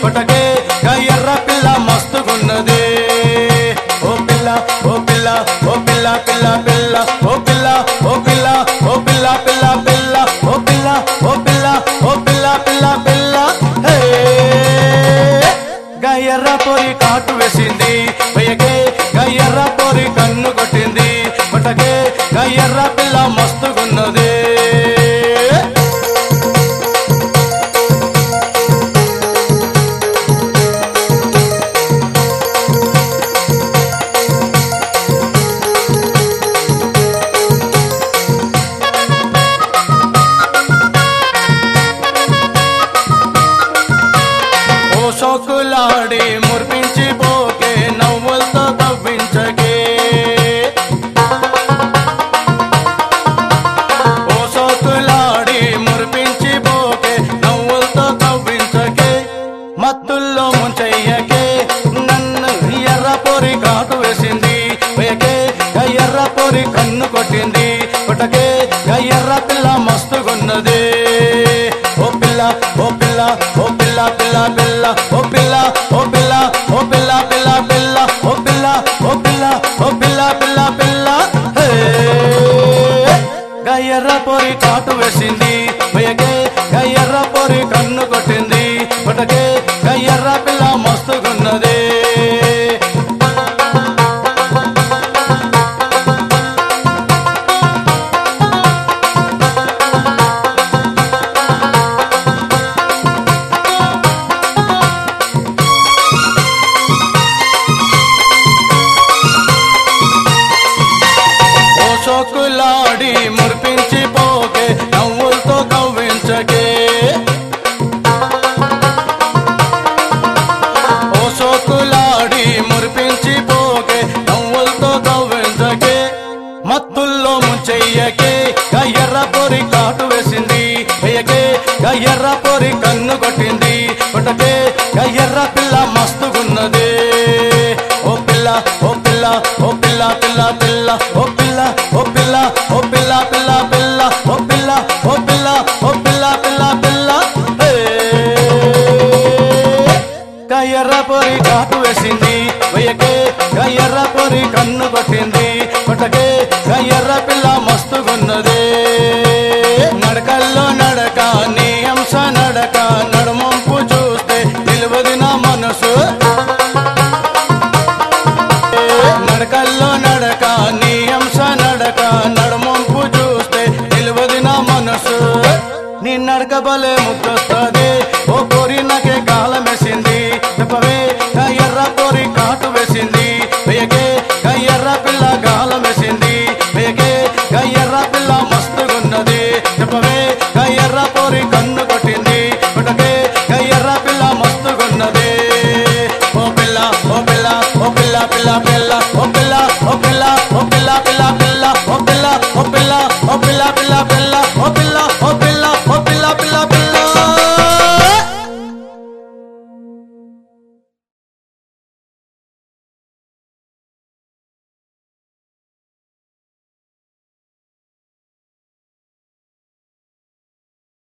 కొటకే గా ఎర్ర పిల్ల మస్తుగున్నది ఓ పిల్ల ఓ పిల్ల ఓ పిల్ల పిల్ల పిల్ల ఓ పిల్ల ఓ పిల్ల ఓ పిల్ల పిల్ల పిల్ల ఓ పిల్ల ఓ పిల్ల ఓ పిల్ల పిల్ల పిల్ల హే గయ్యర్ర పొరి కాటు వేసింది వెయ్యకే గయ్యర్ర పొరి కన్ను కొట్టింది కొట్టకే గయ్యర్ర పిల్ల మస్తుగున్నది ఓ సోకులాడి మురిపించి పోకే నవ్వులతో తవ్వించకే ఓ సోకులాడి మురిపించి పోకే నవ్వులతో తవ్వించకే మత్తుల్లో ముంచెయ్యకే నన్ను ఎర్ర పొరి కాటు వేసింది వేయకే ఎర్ర పొరి కన్ను కొట్టింది కొట్టకే ఎర్ర పిల్ల మస్తుగున్నది ఓ పిల్ల ఓ పిల్ల ఓ పిల్ల పిల్ల పిల్ల ఓ పిల్ల ఓ పిల్ల ఓ పిల్ల పిల్ల పిల్ల ఓ పిల్ల ఓ పిల్ల ఓ పిల్ల పిల్ల పిల్ల హే గయ్యర్ర పొరి కాటు వేసింది వెయ్యకే గయ్యర్ర పొరి కన్ను కొట్టింది కొట్టకే గయ్యర్ర పిల్ల మస్తుగున్నది ఓ సోకులాడి మురిపించి పోకే నవ్వులతో కవ్వించకే ఓ సోకులాడి మురిపించి పోకే నవ్వులతో కవ్వించకే మత్తుల్లో ముంచెయ్యకే గయ్యర్ర పొరి కాటు వేసింది వెయ్యకే గయ్యర్ర పొరి కన్ను కొట్టింది కొట్టకే గయ్యర్ర పిల్ల మస్తుగున్నది ఓ పిల్ల ఓ పిల్ల ఓ పిల్ల పిల్ల పిల్ల ఓ పిల్ల ఓ పిల్ల ఓ పిల్ల పిల్ల పిల్ల ఓ పిల్ల ఓ పిల్ల ఓ పిల్ల పిల్ల పిల్ల హే గయ్యర్ర పొరి కాటు వేసింది వెయ్యకే గయ్యర్ర పొరి కన్ను కొట్టింది కొట్టకే గయ్యర్ర పిల్ల మస్తుగున్నది